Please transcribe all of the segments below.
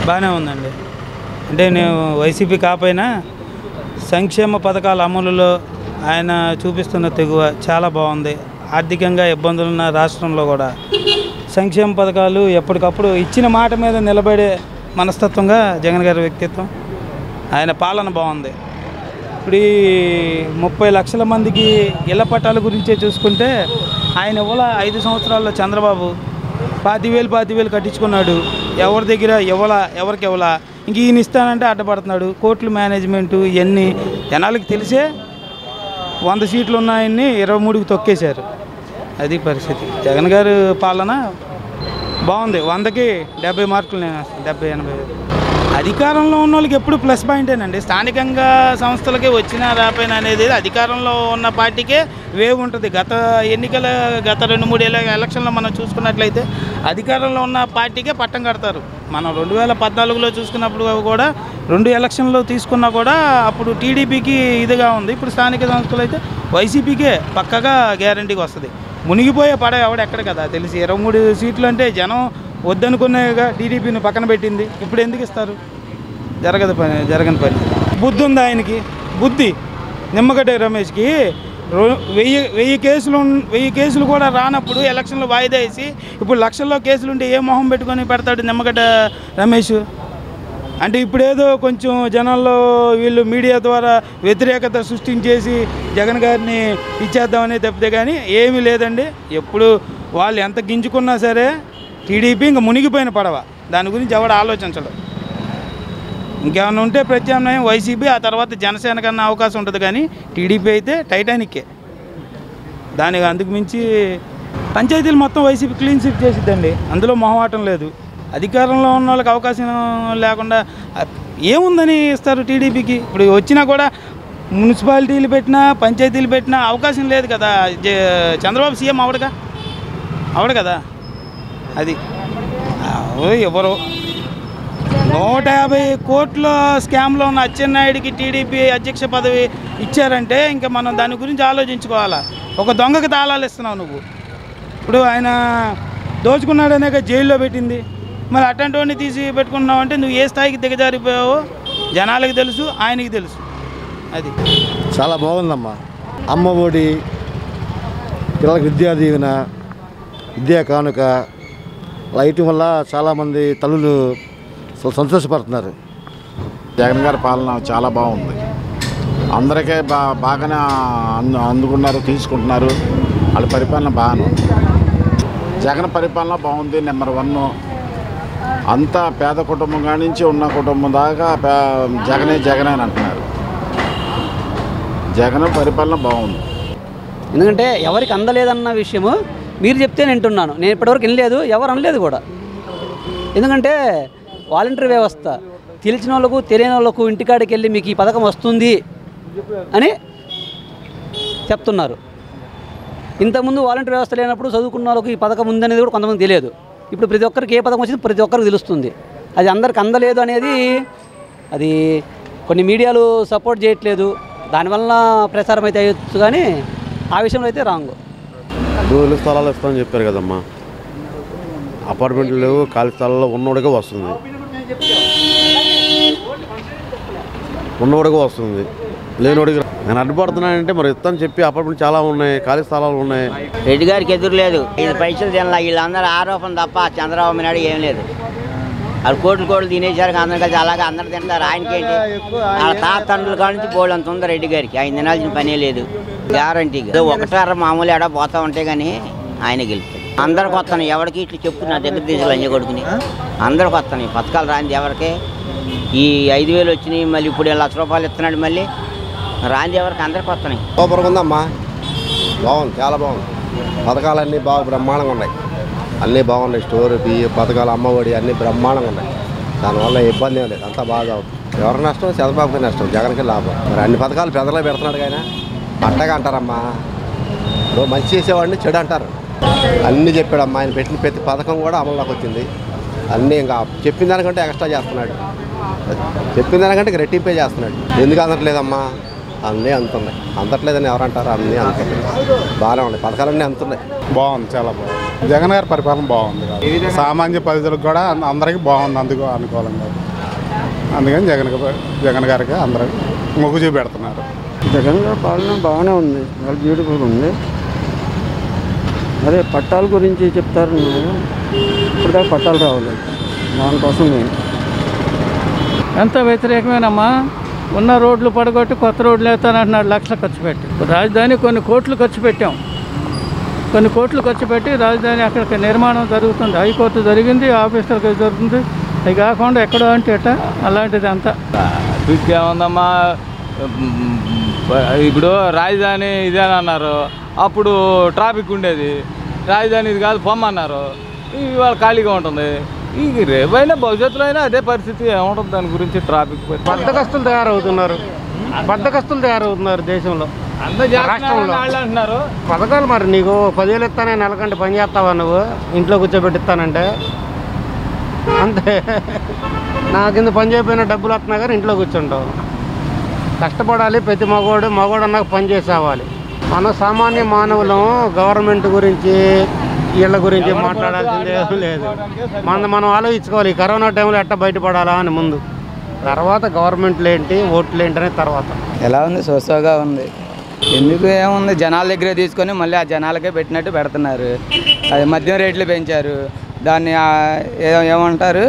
బాగానే ఉందండి అంటే నేను వైసీపీ కాపోయినా సంక్షేమ పథకాల అమలులో ఆయన చూపిస్తున్న తెగువ చాలా బాగుంది ఆర్థికంగా ఇబ్బందులున్న రాష్ట్రంలో కూడా సంక్షేమ పథకాలు ఎప్పటికప్పుడు ఇచ్చిన మాట మీద నిలబడే మనస్తత్వంగా జగన్ గారి వ్యక్తిత్వం ఆయన పాలన బాగుంది ఇప్పుడు ఈ ముప్పై లక్షల మందికి ఇళ్ల పట్టాల గురించే చూసుకుంటే ఆయన ఇవ్వాల ఐదు సంవత్సరాల్లో చంద్రబాబు పాతివేలు పాతివేలు కట్టించుకున్నాడు ఎవరి దగ్గర ఇవ్వాల ఎవరికి ఇవ్వాల ఇంక ఈయన ఇస్తానంటే అడ్డపడుతున్నాడు కోర్టుల మేనేజ్మెంటు ఇవన్నీ జనాలకి తెలిసే వంద సీట్లు ఉన్నాయన్ని ఇరవై మూడుకి తొక్కేశారు అది పరిస్థితి జగన్ గారు పాలన బాగుంది వందకి డెబ్బై మార్కులు నేను వేస్తాను డెబ్బై ఎనభై అధికారంలో ఉన్న వాళ్ళకి ఎప్పుడు ప్లస్ పాయింటేనండి స్థానికంగా సంస్థలకి వచ్చినా రాపోయినా అనేది అధికారంలో ఉన్న పార్టీకే వేవ్ ఉంటుంది గత ఎన్నికల గత రెండు మూడు ఏళ్ళ ఎలక్షన్లో మనం చూసుకున్నట్లయితే అధికారంలో ఉన్న పార్టీకే పట్టం కడతారు మనం రెండు వేల పద్నాలుగులో చూసుకున్నప్పుడు కూడా రెండు ఎలక్షన్లో తీసుకున్నా కూడా అప్పుడు టీడీపీకి ఇదిగా ఉంది ఇప్పుడు స్థానిక సంస్థలు అయితే వైసీపీకే పక్కగా గ్యారంటీకి వస్తుంది మునిగిపోయే పడ ఎవడ ఎక్కడ కదా తెలిసి ఇరవై మూడు సీట్లు అంటే జనం వద్దనుకునేగా టీడీపీని పక్కన పెట్టింది ఇప్పుడు ఎందుకు ఇస్తారు జరగదు పని జరగని పని బుద్ధి ఉంది ఆయనకి బుద్ధి నిమ్మగడ్డ రమేష్కి రో- వెయ్యి వెయ్యి కేసులు ఉన్- వెయ్యి కేసులు కూడా రానప్పుడు ఎలక్షన్లు వాయిదా వేసి ఇప్పుడు లక్షల్లో కేసులు ఉంటే ఏ మొహం పెట్టుకొని పెడతాడు నిమ్మగడ్డ రమేష్ అంటే ఇప్పుడేదో కొంచెం జనాల్లో వీళ్ళు మీడియా ద్వారా వ్యతిరేకత సృష్టించేసి జగన్ గారిని ఇచ్చేద్దామని తప్పితే కానీ ఏమీ లేదండి ఎప్పుడు వాళ్ళు ఎంత గింజుకున్నా సరే టీడీపీ ఇంకా మునిగిపోయిన పడవ దాని గురించి ఎవడు ఆలోచించడు ఇంకేమైనా ఉంటే ప్రత్యామ్నాయం వైసీపీ ఆ తర్వాత జనసేన కన్నా అవకాశం ఉంటుంది కానీ టీడీపీ అయితే టైటానిక్కే దానికి అందుకు మించి పంచాయతీలు మొత్తం వైసీపీ క్లీన్ స్వీప్ చేసిద్దండి అందులో మొహమాటం లేదు అధికారంలో ఉన్న వాళ్ళకి అవకాశం లేకుండా ఆ, ఏముందని ఇస్తారు టీడీపీకి ఇప్పుడు వచ్చినా కూడా మున్సిపాలిటీలు పెట్టినా పంచాయతీలు పెట్టినా అవకాశం లేదు కదా జ- చంద్రబాబు సీఎం అవడుగా అవడు కదా అది ఆ, ఓ ఎవరో నూట యాభై కోట్ల స్కామ్లో ఉన్న అచ్చెన్నాయుడికి టీడీపీ అధ్యక్ష పదవి ఇచ్చారంటే ఇంకా మనం దాని గురించి ఆలోచించుకోవాలా ఒక దొంగకి తాళాలు ఇస్తున్నావు నువ్వు ఇప్పుడు ఆయన దోచుకున్నాడనే జైల్లో పెట్టింది మరి అట్లాంటి వాడిని తీసి పెట్టుకున్నావు అంటే నువ్వు ఏ స్థాయికి దిగజారిపోయావో జనాలకి తెలుసు ఆయనకి తెలుసు అది చాలా బాగుందమ్మా అమ్మ ఒడి పిల్లలకు విద్యా దీవెన విద్యా కానుక లైటింగ్ వల్ల చాలామంది తల్లులు సం- సంతోషపడుతున్నారు జగన్ గారి పాలన చాలా బాగుంది అందరికీ బా బాగానే అందు అందుకున్నారు తీసుకుంటున్నారు వాళ్ళ పరిపాలన బాగానే ఉంది జగన్ పరిపాలన బాగుంది నెంబర్ వన్ అంతా పేద కుటుంబం కాడి నుంచి ఉన్న కుటుంబం దాకా పే జగనే జగనే అని అంటున్నారు జగన్ పరిపాలన బాగుంది ఎందుకంటే ఎవరికి అందలేదన్న విషయము మీరు చెప్తే నేను వింటున్నాను నేను ఇప్పటివరకు వినలేదు ఎవరు అనలేదు కూడా ఎందుకంటే వాలంటరీ వ్యవస్థ తెలిసిన వాళ్ళకు తెలియని వాళ్ళకు ఇంటికాడికి వెళ్ళి మీకు ఈ పథకం వస్తుంది అని చెప్తున్నారు ఇంతకుముందు వాలంటరీ వ్యవస్థ లేనప్పుడు చదువుకున్న వాళ్ళకు ఈ పథకం ఉందనేది కూడా కొంతమంది తెలియదు ఇప్పుడు ప్రతి ఒక్కరికి ఏ పథకం వచ్చింది ప్రతి ఒక్కరికి తెలుస్తుంది అది అందరికి అందలేదు అనేది అది కొన్ని మీడియాలు సపోర్ట్ చేయట్లేదు దానివల్ల ప్రచారం అయితే అయ్యొచ్చు కానీ ఆ విషయంలో అయితే రాంగ్ భూములు స్థలాలు ఇస్తామని చెప్పారు కదమ్మా అపార్ట్మెంట్లు లేవు ఖాళీ స్థలాల్లో ఉన్నోడికే వస్తుంది ఉన్నోడికే వస్తుంది లేనివాడికి రా- నేను అడ్డుపడుతున్నానంటే మరి ఇస్తాను చెప్పి అపార్ట్మెంట్ చాలా ఉన్నాయి ఖాళీ స్థలాలు ఉన్నాయి రెడ్డి గారికి ఎదురు లేదు ఐదు పైసలు తినలా వీళ్ళందరూ ఆరోపణ తప్ప చంద్రబాబు నాయుడు ఏం లేదు వాళ్ళు కోట్లు కోట్లు తినేశారు అందరు కలిసి అలాగే అందరు తింటారు ఆయనకేంటి వాళ్ళ తాత తండ్రుల కాడ నుంచి బోళ్ళు అంత ఉంది రెడ్డి గారికి ఆయన తినాల్సిన పనే లేదు గ్యారంటీగా ఒకటార మామూలు ఎడ పోతా ఉంటే కానీ ఆయన గెలుస్తాడు అందరికి వస్తాను ఎవరికి ఇట్లా చెప్పు నా దగ్గర తీసుకు లంజ కొడుకుని అందరికి వస్తాను ఈ పథకాలు రాంది ఎవరికి ఈ ఐదు వేలు వచ్చినాయి మళ్ళీ ఇప్పుడు లక్ష రూపాయలు ఇస్తున్నాడు మళ్ళీ రాంది ఎవరికి అందరికి వస్తున్నాయి సూపర్గా ఉందమ్మా బాగుంది చాలా బాగుంది పథకాలన్నీ బాగా బ్రహ్మాండంగా ఉన్నాయి అన్నీ బాగున్నాయి స్టోర్ బియ్య పథకాలు అమ్మఒడి అన్నీ బ్రహ్మాండంగా ఉన్నాయి దానివల్ల ఇబ్బంది ఏం లేదు అంతా బాగా ఉంది. ఎవరి నష్టం చంద్రబాబుకి నష్టం జగన్కి లాభం మరి అన్ని పథకాలు పెద్దలో పెడుతున్నాడు ఆయన అట్టగా అంటారమ్మా ఇప్పుడు మంచి చేసేవాడిని చెడు అంటారు అన్నీ చెప్పాడమ్మా ఆయన పెట్టిన ప్రతి పథకం కూడా అమల్లోకి వచ్చింది అన్నీ ఇంకా చెప్పిన దానికంటే ఎక్స్ట్రా చేస్తున్నాడు చెప్పిన దానికంటే ఇంకా రెట్టింపే చేస్తున్నాడు ఎందుకు అందట్లేదమ్మా అన్నీ అందుతున్నాయి అందట్లేదని ఎవరంటారు అన్నీ అందుతున్నాయి బాగానే ఉన్నాయి పథకాలన్నీ అందుతున్నాయి బాగుంది చాలా బాగుంది జగన్ గారి పరిపాలన బాగుంది కాబట్టి సామాన్య ప్రజలకు కూడా అం- అందరికీ బాగుంది అందుకు అనుకూలంగా అందుకని జగన్ గా- జగన్ గారికి అందరూ మొగ్గు చూపెడుతున్నారు జగన్ గారి పాలన బాగానే ఉంది చాలా బ్యూటిఫుల్ ఉంది అదే పట్టాల గురించి చెప్తారు ఇప్పుడు దాకా పట్టాలు రావలేదు దానికోసం నేను ఎంత వ్యతిరేకమేనమ్మా ఉన్న రోడ్లు పడగొట్టి కొత్త రోడ్లు వేస్తానంటున్నాడు లక్షలు ఖర్చు పెట్టి రాజధాని కొన్ని కోట్లు ఖర్చు పెట్టాం కొన్ని కోట్లు ఖర్చు పెట్టి రాజధాని అక్కడికి నిర్మాణం జరుగుతుంది హైకోర్టు జరిగింది ఆఫీసర్కి జరుగుతుంది అది కాకుండా ఎక్కడో అంటే ఎట్ట అలాంటిది అంతా ట్విట్ ఏముందమ్మా ఉమ్, ఇప్పుడు రాజధాని ఇదేని అన్నారు అప్పుడు ట్రాఫిక్ ఉండేది రాజధాని ఇది కాదు పొమ్మన్నారు ఇవాళ ఖాళీగా ఉంటుంది ఈ రేపైనా భవిష్యత్తులో అయినా అదే పరిస్థితి ఏముంటుంది దాని గురించి ట్రాఫిక్ పరిస్థితి. బద్దకస్తులు తయారవుతున్నారు బద్దకస్తులు తయారవుతున్నారు దేశంలో అందరూ చేస్తున్నారని రాష్ట్రంలో. వాళ్ళు అంటున్నారు పథకాలు మరి నీకు పదివేలు ఇస్తానే నెలకంటే పని చేస్తావా నువ్వు ఇంట్లో కూర్చోబెట్టిస్తానంటే అంతే నా కింద పని చేయకపోయినా డబ్బులు వస్తున్నా కానీ ఇంట్లో కూర్చుంటావు కష్టపడాలి ప్రతి మగవాడు మగవాడు అన్నాక పని చేసి అవ్వాలి మన సామాన్య మానవులం గవర్నమెంట్ గురించి వీళ్ళ గురించి మాట్లాడాల్సింది ఏం లేదు మన మనం ఆలోచించుకోవాలి ఈ కరోనా టైంలో ఎట్ట బయటపడాలా అని ముందు తర్వాత గవర్నమెంట్లు ఏంటి ఓట్లు ఏంటి అనేది తర్వాత ఎలా ఉంది సోసోగా ఉంది ఎందుకు ఏముంది జనాల దగ్గరే తీసుకొని మళ్ళీ ఆ జనాలకే పెట్టినట్టు పెడుతున్నారు అది మద్యం రేట్లు పెంచారు దాన్ని ఆ, ఏ- ఏమంటారు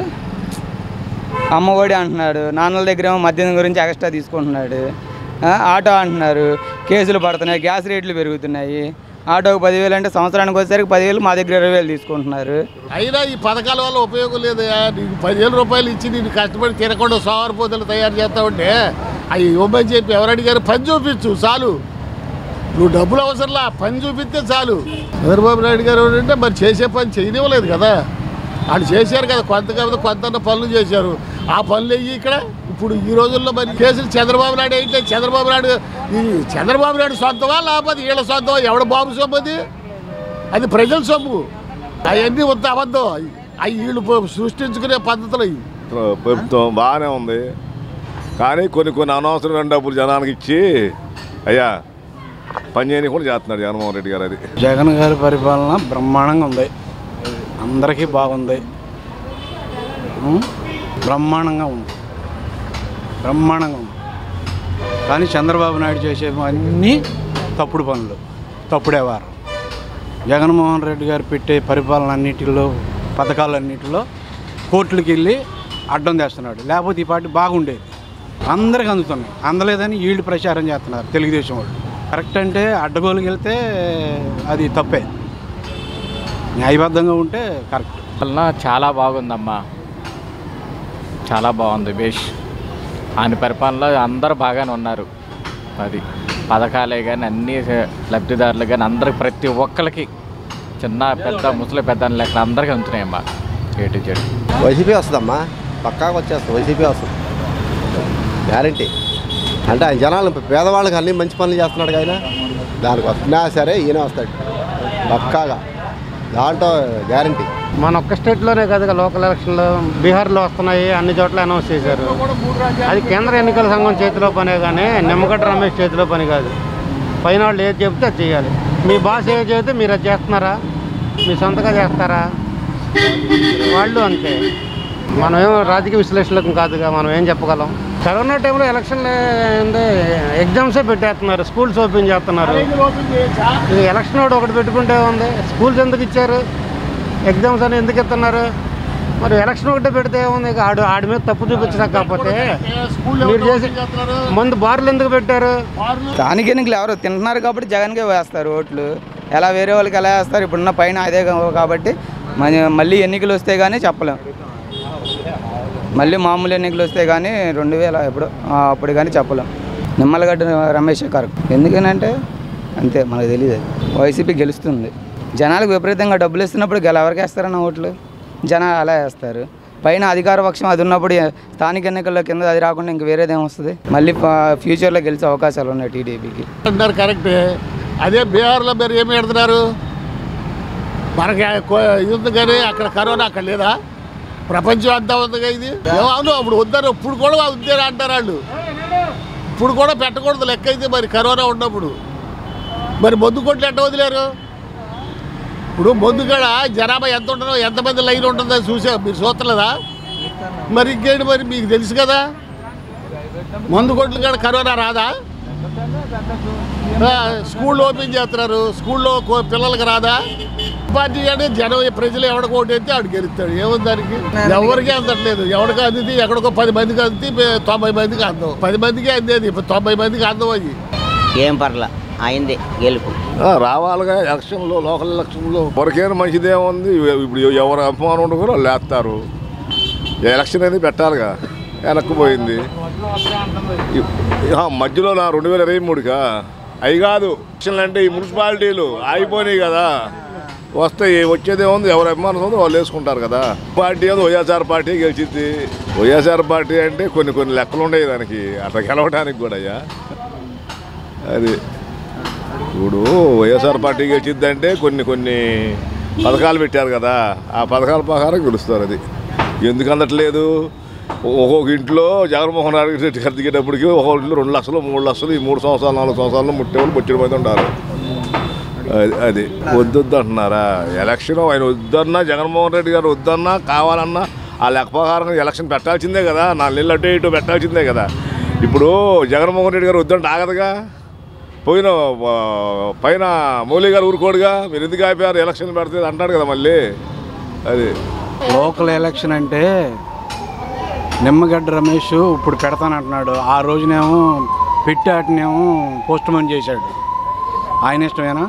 అమ్మఒడి అంటున్నాడు నాన్నల దగ్గర ఏమో మద్యం గురించి ఎక్స్ట్రా తీసుకుంటున్నాడు ఆ, ఆటో అంటున్నారు కేసులు పడుతున్నాయి గ్యాస్ రేట్లు పెరుగుతున్నాయి ఆటోకి పదివేలు అంటే సంవత్సరానికి వచ్చేసరికి పదివేలు మా దగ్గర ఇరవై వేలు తీసుకుంటున్నారు అయినా ఈ పథకాల వల్ల ఉపయోగం లేదు నీకు పదివేల రూపాయలు ఇచ్చి నేను కష్టపడి తినకుండా సోమరిపోతులు తయారు చేస్తా ఉంటే అవి ఇవ్వమని చెప్పి ఎవరు అడిగారు పని చూపించు చాలు నువ్వు డబ్బులు అవసరంలా పని చూపిస్తే చాలు చంద్రబాబు నాయుడు గారు అంటే మరి చేసే పని చేయనివ్వలేదు కదా వాళ్ళు చేశారు కదా కొంత కాదు కొంత పనులు చేశారు ఆ పనులు అయ్యి ఇక్కడ ఇప్పుడు ఈ రోజుల్లో మరి కేసులు చంద్రబాబు నాయుడు అయితే చంద్రబాబు నాయుడు ఈ చంద్రబాబు నాయుడు సొంతమా లేకపోతే వీళ్ళ సొంతమా ఎవడ బాబు సొమ్ము అది అది ప్రజల సొమ్ము అవన్నీ వద్ద అబద్ధం అవి వీళ్ళు ప- సృష్టించుకునే పద్ధతులు అవి ప్రభుత్వం బాగానే ఉంది కానీ కొన్ని కొన్ని అనవసరమైన డబ్బులు జనానికి ఇచ్చి అయ్యా పని చేయని కూడా చేస్తున్నాడు జగన్మోహన్ రెడ్డి గారు అది జగన్ గారి పరిపాలన బ్రహ్మాండంగా ఉంది అందరికీ బాగుంది ఉం? బ్రహ్మాండంగా ఉంది బ్రహ్మాండంగా ఉంది కానీ చంద్రబాబు నాయుడు చేసే అన్నీ తప్పుడు పనులు తప్పుడేవారు జగన్మోహన్ రెడ్డి గారు పెట్టే పరిపాలన అన్నిటిలో పథకాలన్నిటిలో కోర్టులకు వెళ్ళి అడ్డం తెస్తున్నాడు లేకపోతే ఈ పార్టీ బాగుండేది అందరికి అందుతున్నాయి అందలేదని వీళ్ళు ప్రచారం చేస్తున్నారు తెలుగుదేశం వాళ్ళు కరెక్ట్ అంటే అడ్డగోలుకి వెళ్తే అది తప్పే న్యాయబద్ధంగా ఉంటే కరెక్ట్ వలన చాలా బాగుందమ్మా చాలా బాగుంది బేష్ ఆయన పరిపాలనలో అందరూ బాగానే ఉన్నారు అది పథకాలే కానీ అన్ని లబ్ధిదారులు కానీ అందరికి ప్రతి ఒక్కరికి చిన్న పెద్ద ముసలి పెద్ద అని లెక్కలు అందరికీ అందుతున్నాయమ్మా ఏటి చెడు వైసీపీ వస్తుందమ్మా పక్కాగా వచ్చేస్తుంది వైసీపీ వస్తుంది గ్యారంటీ అంటే ఆయన జనాలు పేదవాళ్ళకి అన్ని మంచి పనులు చేస్తున్నాడు ఆయన దానికి వస్తున్నా సరే ఈయన వస్తాడు పక్కాగా దాంట్లో గ్యారంటీ మన ఒక్క స్టేట్లోనే కదా లోకల్ ఎలక్షన్లు బీహార్లో వస్తున్నాయి అన్ని చోట్ల అనౌన్స్ చేశారు అది కేంద్ర ఎన్నికల సంఘం చేతిలో పనే కానీ నిమ్మగడ్డ రమేష్ చేతిలో పని కాదు పైన వాళ్ళు ఏది చెప్తే అది చేయాలి మీ బాస్ ఏది చెబితే మీరు అది చేస్తున్నారా మీ సొంతగా చేస్తారా వాళ్ళు అంతే మనం ఏం రాజకీయ విశ్లేషణలకు కాదుగా మనం ఏం చెప్పగలం కరోనా టైంలో ఎలక్షన్లు ఏంది ఎగ్జామ్సే పెట్టేస్తున్నారు స్కూల్స్ ఓపెన్ చేస్తున్నారు ఈ ఎలక్షన్ ఒకటి ఒకటి పెట్టుకుంటే ఉంది స్కూల్స్ ఎందుకు ఇచ్చారు ఎగ్జామ్స్ అని ఎందుకు ఇస్తున్నారు మరి ఎలక్షన్ ఒకటే పెడితే ఉంది ఇక ఆడు ఆడి మీద తప్పు చూపించడం కాకపోతే మీరు చేసి ముందు బార్లు ఎందుకు పెట్టారు స్థానిక ఎన్నికలు ఎవరు తింటున్నారు కాబట్టి జగన్కే వేస్తారు ఓట్లు ఎలా వేరే వాళ్ళకి ఎలా వేస్తారు ఇప్పుడున్న పైన అదే కా- కాబట్టి మన- మళ్ళీ ఎన్నికలు వస్తే కానీ చెప్పలేం మళ్ళీ మామూలు ఎన్నికలు వస్తే కానీ రెండు వేల ఎప్పుడు ఆ, అప్పుడు కానీ చెప్పలేం నిమ్మలగడ్డ రమేష్ కరెక్ట్ ఎందుకనంటే అంతే మనకు తెలియదు అది వైసీపీ గెలుస్తుంది జనాలకు విపరీతంగా డబ్బులు ఇస్తున్నప్పుడు గెల ఎవరికి వేస్తారన్న ఓట్లు జనాలు అలా వేస్తారు పైన అధికార పక్షం అది ఉన్నప్పుడు స్థానిక ఎన్నికల్లో కింద అది రాకుండా ఇంక వేరేదేం వస్తుంది మళ్ళీ ఫ- ఫ్యూచర్లో గెలిచే అవకాశాలు ఉన్నాయి టీడీపీకి అంటున్నారు కరెక్టే అదే బీహార్లో మీరు ఏమి పెడుతున్నారు మనకి ఆ కో- ఇది ఉంది కానీ అక్కడ కరోనా అక్కడ లేదా ప్రపంచం అంతా ఉందిగా ఇది ఏమో అవును అప్పుడు వద్దరు ఇప్పుడు కూడా ఉందేరా అంటారు వాళ్ళు ఇప్పుడు కూడా పెట్టకూడదు లెక్క అయితే మరి కరోనా ఉన్నప్పుడు మరి మందు కొట్లు ఎట్ట వదిలేరు ఇప్పుడు ముందుగాడ జనాభా ఎంత ఉంటుందో ఎంతమంది లైన్ ఉంటుందో చూసా మీరు చూస్తలేదా మరి ఇంకేంటి మరి మీకు తెలుసు కదా మందు కొట్లు కాడ కరోనా రాదా ఆ, స్కూల్ ఓపెన్ చేస్తున్నారు స్కూల్లో కో- పిల్లలకి రాదా పార్టీ అంటే జనం ప్రజలు ఎవడికి ఓటు అయితే ఆడికి గెలుస్తాడు ఏముంది దానికి ఎవరికి అందట్లేదు ఎవడికి అందింది ఎక్కడికో పది మందికి అంది తొంభై మందికి అందం పది మందికి అందేది ఇప్పుడు తొంభై మందికి అందం అయ్యి ఏం పర్లా అయింది గెలుపు ఆ, రావాలిగా ఎలక్షన్లో లోకల్ ఎలక్షన్లో వరకైనా మంచిదేముంది ఇప్పుడు ఎవరు అభిమానం ఉండదు కూడా వాళ్ళు వేస్తారు ఎలక్షన్ అనేది పెట్టాలిగా వెనక్కిపోయింది ఆ, మధ్యలో నా రెండు వేల ఇరవై మూడుకా అవి కాదు ఎలక్షన్లు అంటే ఈ మున్సిపాలిటీలు ఆగిపోయినాయి కదా వస్తాయి వచ్చేదే ఉంది ఎవరు అభిమానం ఉందో వాళ్ళు వేసుకుంటారు కదా పార్టీ ఏదో వైఎస్ఆర్ పార్టీ గెలిచింది వైఎస్ఆర్ పార్టీ అంటే కొన్ని కొన్ని లెక్కలు ఉండేవి దానికి అట్లా గెలవడానికి కూడా అయ్యా అది ఇప్పుడు వైఎస్ఆర్ పార్టీ గెలిచిద్దంటే కొన్ని కొన్ని పథకాలు పెట్టారు కదా ఆ పథకాల ప్రకారం గెలుస్తారు అది ఎందుకు అందట్లేదు ఒక్కొక్క ఇంట్లో జగన్మోహన్ రెడ్డి గారు దిగేటప్పటికి ఒక్కొక్క ఇంట్లో రెండు లక్షలు మూడు లక్షలు ఈ మూడు సంవత్సరాలు నాలుగు సంవత్సరాలు ముట్టేవాళ్ళు ముచ్చడి మంది ఉంటారు అది అది వద్దొద్దు అంటున్నారా ఎలక్షన్ ఆయన వద్దన్నా జగన్మోహన్ రెడ్డి గారు వద్దన్నా కావాలన్నా ఆ లెక్క ప్రకారం ఎలక్షన్ పెట్టాల్సిందే కదా నాలుగు నెలలు అటు ఇటు పెట్టాల్సిందే కదా ఇప్పుడు జగన్మోహన్ రెడ్డి గారు వద్దంటే ఆగదుగా పోయిన ఆ, పైన మౌలి గారు ఊరుకోడుగా మీరు ఎందుకు ఆపారు ఎలక్షన్ పెడితే అంటాడు కదా మళ్ళీ అది లోకల్ ఎలక్షన్ అంటే నిమ్మగడ్డ రమేష్ ఇప్పుడు పెడతానంటున్నాడు ఆ రోజునేమో పెట్టి ఆటనేమో పోస్ట్ పోన్ చేశాడు ఆయన ఇష్టమేనా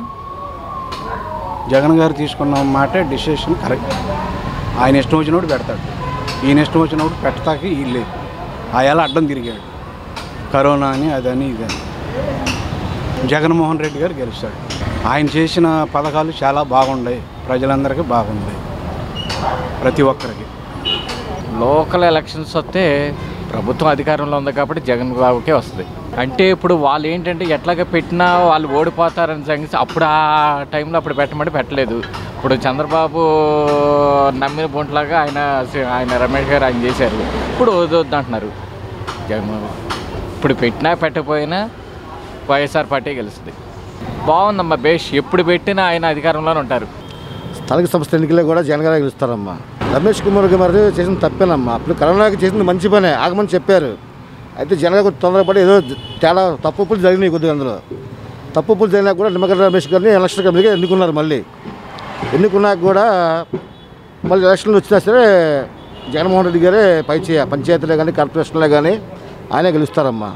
జగన్ గారు తీసుకున్న మాట డిసిషన్ కరెక్ట్ ఆయన ఇష్టం వచ్చినప్పుడు పెడతాడు ఈయన ఇష్టం వచ్చినప్పుడు పెట్టడానికి వీళ్ళే ఆయాల అడ్డం తిరిగాడు కరోనా అని అదని ఇదని జగన్మోహన్ రెడ్డి గారు గెలుస్తాడు ఆయన చేసిన పథకాలు చాలా బాగున్నాయి ప్రజలందరికీ బాగుంది ప్రతి ఒక్కరికి లోకల్ ఎలక్షన్స్ వస్తే ప్రభుత్వం అధికారంలో ఉంది కాబట్టి జగన్ బాబుకే వస్తుంది అంటే ఇప్పుడు వాళ్ళు ఏంటంటే ఎట్లాగ పెట్టినా వాళ్ళు ఓడిపోతారని సంగతి అప్పుడు ఆ టైంలో అప్పుడు పెట్టమంటే పెట్టలేదు ఇప్పుడు చంద్రబాబు నమ్మిన బొంట్లాగా ఆయన ఆయన రమేష్ గారు ఆయన చేశారు ఇప్పుడు వద్దు అంటున్నారు జగన్ ఇప్పుడు పెట్టినా పెట్టకపోయినా వైఎస్ఆర్ పార్టీ గెలుస్తుంది బాగుందమ్మా బేష్ ఎప్పుడు పెట్టినా ఆయన అధికారంలోనే ఉంటారు స్థానిక సంస్థ ఎన్నికల్లో కూడా జగన్ గారే గెలుస్తారమ్మా రమేష్ కుమార్ గారు చేసిన తప్పేనమ్మా అప్పుడు కరోనాకి చేసింది మంచి పనే ఆగమని చెప్పారు అయితే జగన్ గారు కొంచెం తొందరపడి ఏదో తేడా తప్పులు జరిగినాయి కొద్దిగా అందులో తప్పులు జరిగినా కూడా నిమ్మగడ్డ రమేష్ గారిని ఎలక్షన్ కమిటీగా ఎన్నుకున్నారు మళ్ళీ ఎన్నుకున్నాక కూడా మళ్ళీ ఎలక్షన్లు వచ్చినా సరే జగన్మోహన్ రెడ్డి గారే పై చేయ పంచాయతీలే కానీ కార్పొరేషన్లే కానీ ఆయనే గెలుస్తారమ్మా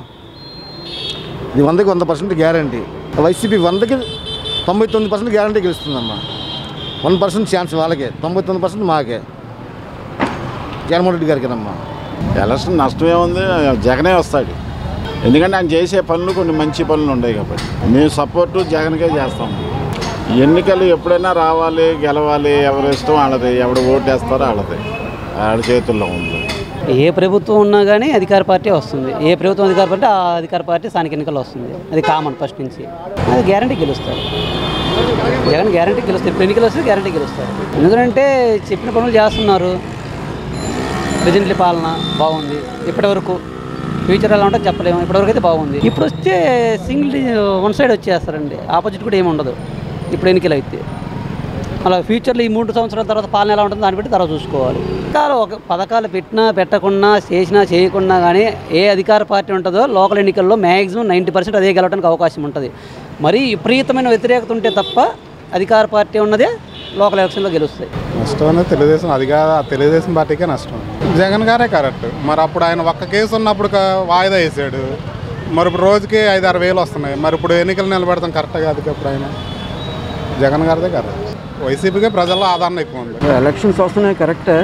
ఇది వందకి వంద పర్సెంట్ గ్యారంటీ వైసీపీ వందకి తొంభై తొమ్మిది పర్సెంట్ గ్యారంటీ గెలుస్తుందమ్మా వన్ పర్సెంట్ ఛాన్స్ వాళ్ళకే తొంభై తొమ్మిది పర్సెంట్ మాకే జగన్మోహన్ రెడ్డి గారికేనమ్మా ఎలక్షన్ నష్టమే ఉంది జగనే వస్తాడు ఎందుకంటే ఆయన చేసే పనులు కొన్ని మంచి పనులు ఉన్నాయి కాబట్టి మేము సపోర్టు జగన్కే చేస్తాం ఎన్నికలు ఎప్పుడైనా రావాలి గెలవాలి ఎవరి ఇష్టం వాళ్ళది ఎవడు ఓటు వేస్తారో వాళ్ళది వాళ్ళ చేతుల్లో ఉంది ఏ ప్రభుత్వం ఉన్నా కానీ అధికార పార్టీ వస్తుంది ఏ ప్రభుత్వం అధికార పార్టీ ఆ అధికార పార్టీ స్థానిక ఎన్నికల్లో వస్తుంది అది కామన్ ఫస్ట్ నుంచి అది గ్యారంటీ గెలుస్తారు జగన్ గ్యారంటీ గెలుస్తారు ఇప్పుడు ఎన్నికలు వస్తే గ్యారంటీ గెలుస్తారు ఎందుకంటే చెప్పిన పనులు చేస్తున్నారు ప్రజెంట్లీ పాలన బాగుంది ఇప్పటివరకు ఫ్యూచర్ ఎలా ఉంటుందో చెప్పలేము ఇప్పటివరకు అయితే బాగుంది ఇప్పుడు వస్తే సింగిల్ వన్ సైడ్ వచ్చేస్తారండి ఆపోజిట్ కూడా ఏమి ఉండదు ఇప్పుడు ఎన్నికలు అయితే అలా ఫ్యూచర్లో ఈ మూడు సంవత్సరాల తర్వాత పాలన ఎలా ఉంటుందో దాన్ని బట్టి తర్వాత చూసుకోవాలి పథకాలు ఒక పథకాలు పెట్టినా పెట్టకుండా చేసినా చేయకుండా కానీ ఏ అధికార పార్టీ ఉంటుందో లోకల్ ఎన్నికల్లో మ్యాక్సిమం నైంటీ పర్సెంట్ అదే గెలవడానికి అవకాశం ఉంటుంది మరీ విపరీతమైన వ్యతిరేకత ఉంటే తప్ప అధికార పార్టీ ఉన్నదే లోకల్ ఎలక్షన్లో గెలుస్తాయి నష్టం అనేది తెలుగుదేశం అది కాదు ఆ తెలుగుదేశం పార్టీకే నష్టం జగన్ గారే కరెక్ట్ మరి అప్పుడు ఆయన ఒక్క కేసు ఉన్నప్పుడు క- వాయిదా వేసాడు మరి ఇప్పుడు రోజుకి ఐదు ఆరు వేలు వస్తున్నాయి మరి ఇప్పుడు ఎన్నికలు నిలబెడతాం కరెక్ట్ కాదు కదా ఇప్పుడు ఆయన జగన్ గారిదే కరెక్ట్ వైసీపీకే ప్రజల్లో ఆదరణ ఎక్కువ ఉంది ఎలక్షన్స్ వస్తున్నాయి కరెక్టే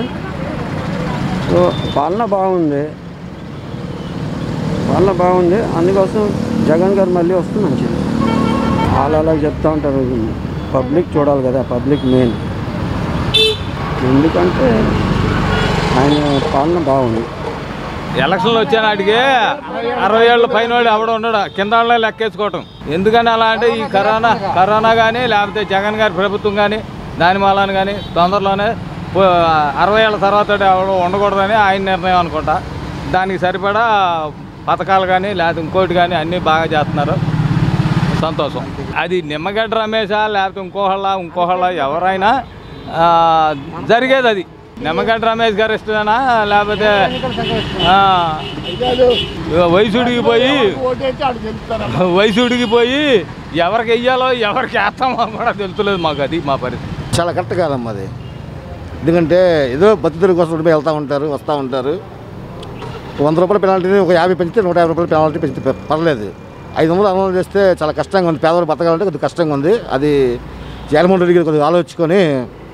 సో పాలన బాగుంది పాలన బాగుంది అందుకోసం జగన్ గారు మళ్ళీ వస్తే మంచిది వాళ్ళు అలా చెప్తా ఉంటారు పబ్లిక్ చూడాలి కదా పబ్లిక్ మెయిన్ ఎందుకంటే ఆయన పాలన బాగుంది ఎలక్షన్లు వచ్చే నాటికి అరవై ఏళ్ళ పైన వాడు ఎవడ ఉండడు కింద వాళ్ళే లెక్కేసుకోవటం ఎందుకని అలా అంటే ఈ కరోనా కరోనా కానీ లేకపోతే జగన్ గారి ప్రభుత్వం కానీ దాని మూలాన కానీ తొందరలోనే పో- అరవై ఏళ్ళ తర్వాత ఎవడు ఉండకూడదని ఆయన నిర్ణయం అనుకుంటా దానికి సరిపడా పథకాలు కానీ లేకపోతే ఇంకోటి కానీ అన్నీ బాగా చేస్తున్నారు సంతోషం అది నిమ్మగడ్డ రమేషా లేకపోతే ఇంకోహళ్ళ ఇంకోహళ్ళ ఎవరైనా ఆ, జరిగేది అది నిమ్మగడ్డ రమేష్ గారు ఇష్టమేనా లేకపోతే ఆ, వయసుడికి పోయి వయసుడికి పోయి ఎవరికి వెయ్యాలో ఎవరికి వేస్తామో కూడా తెలుసులేదు మాకు అది మా పరిస్థితి చాలా కరెక్ట్ కాదమ్మా అది ఎందుకంటే ఏదో బతుకుల కోసం ఉండి వెళ్తూ ఉంటారు వస్తూ ఉంటారు వంద రూపాయల పెనాల్టీని ఒక యాభై పెంచితే నూట యాభై రూపాయల పెనాల్టీ పెంచితే ప- పర్లేదు ఐదు వందలు అమలు చేస్తే చాలా కష్టంగా ఉంది పేదవాళ్ళు బతకాలంటే కొద్దిగా కష్టంగా ఉంది అది జగన్మోహన్ రెడ్డి గారు కొద్దిగా ఆలోచించుకొని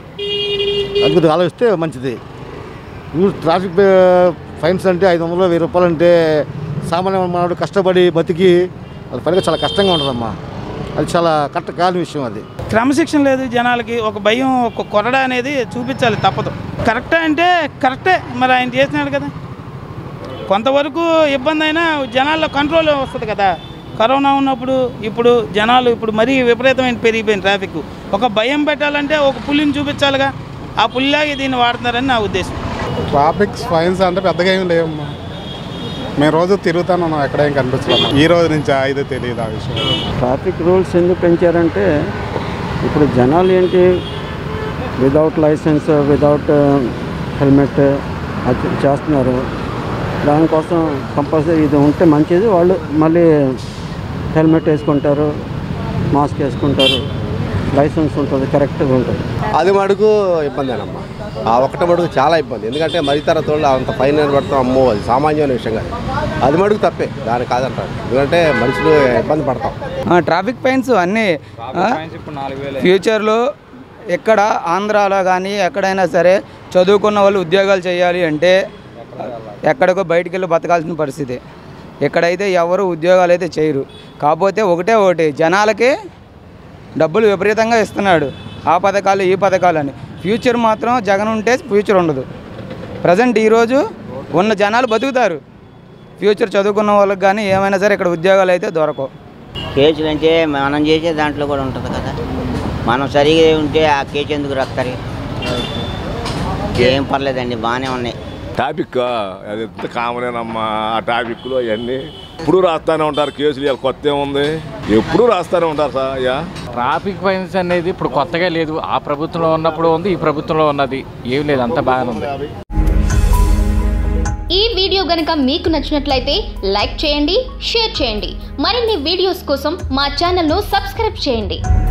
అది కొద్దిగా ఆలోచిస్తే మంచిది రూల్స్ ట్రాఫిక్ ఆ, ఫైన్స్ అంటే ఐదు వందలు వెయ్యి రూపాయలు అంటే సామాన్య మానవుడు కష్టపడి బతికి అది పనిగా చాలా కష్టంగా ఉంటుందమ్మా అది చాలా కరెక్ట్ కాని విషయం అది క్రమశిక్షణ లేదు జనాలకి ఒక భయం ఒక కొరడ అనేది చూపించాలి తప్పదు కరెక్టే అంటే కరెక్టే మరి ఆయన చేసినాడు కదా కొంతవరకు ఇబ్బంది అయినా జనాల్లో కంట్రోల్ వస్తుంది కదా కరోనా ఉన్నప్పుడు ఇప్పుడు జనాలు ఇప్పుడు మరీ విపరీతమైన పెరిగిపోయింది ట్రాఫిక్ ఒక భయం పెట్టాలంటే ఒక పులిని చూపించాలిగా ఆ పుల్లిలాగే దీన్ని వాడుతున్నారని నా ఉద్దేశం ట్రాఫిక్ ఫైన్స్ అంటే పెద్దగా ఏం లేవమ్మా మేము రోజు తిరుగుతాను ఉన్నాం ఎక్కడ ఏం కనిపించలేదు ఈ రోజు నుంచి ఐదు తెలియదు ఆ విషయం ట్రాఫిక్ రూల్స్ ఎందుకు పెంచారంటే ఇప్పుడు జనాలు ఏంటి వితౌట్ లైసెన్స్ వితౌట్ హెల్మెట్ అది చేస్తున్నారు దానికోసం కంపల్సరీ ఇది ఉంటే మంచిది వాళ్ళు మళ్ళీ హెల్మెట్ వేసుకుంటారు మాస్క్ వేసుకుంటారు లైసెన్స్ ఉంటుంది కరెక్ట్గా ఉంటుంది అది మటుకు ఇబ్బందేనమ్మా ఆ ఒక్కటి మటుకు చాలా ఇబ్బంది ఎందుకంటే మరితరత వాళ్ళు అంత ఫైన్ పడతాం అమ్మో అది సామాన్యమైన విషయం కాదు అది మటుకు తప్పే దాని కాదంటారు ఎందుకంటే మనుషులు ఇబ్బంది పడతాం ఆ, ట్రాఫిక్ ఫైన్స్ అన్నీ ఆ, ఫ్యూచర్లో ఎక్కడ ఆంధ్రాలో కానీ ఎక్కడైనా సరే చదువుకున్న వాళ్ళు ఉద్యోగాలు చేయాలి అంటే ఎక్కడికో బయటికి వెళ్ళి బతకాల్సిన పరిస్థితి ఇక్కడైతే ఎవరు ఉద్యోగాలు అయితే చేయరు కాకపోతే ఒకటే ఒకటి జనాలకి డబ్బులు విపరీతంగా ఇస్తున్నాడు ఆ పథకాలు ఈ పథకాలు అని ఫ్యూచర్ మాత్రం జగన్ ఉంటే ఫ్యూచర్ ఉండదు ప్రజెంట్ ఈరోజు ఉన్న జనాలు బతుకుతారు ఫ్యూచర్ చదువుకున్న వాళ్ళకి కానీ ఏమైనా సరే ఇక్కడ ఉద్యోగాలు అయితే దొరకవు కేసులు అంటే మనం చేసే దాంట్లో కూడా ఉంటుంది కదా మనం సరిగా ఉంటే ఆ కేసు ఎందుకు రాస్తారు ఏం పర్లేదండి బాగానే ఉన్నాయి టాపిక్ అది ఎంత కామనేనమ్మా ఆ టాపిక్లు అవన్నీ ఎప్పుడు రాస్తానే ఉంటారు కేసులు ఇవాళ కొత్త ఏముంది ఎప్పుడు రాస్తానే ఉంటారు సార్ అయ్యా ట్రాఫిక్ ఫైన్స్ అనేది ఇప్పుడు కొత్తగా లేదు ఆ ప్రభుత్వంలో ఉన్నప్పుడు ఉంది ఈ ప్రభుత్వంలో ఉన్నది ఏం లేదు అంత బాగానే ఉంది ఈ వీడియో గనుక మీకు నచ్చినట్లయితే లైక్ చేయండి షేర్ చేయండి మరిన్ని వీడియోస్ కోసం మా ఛానల్ను సబ్స్క్రైబ్ చేయండి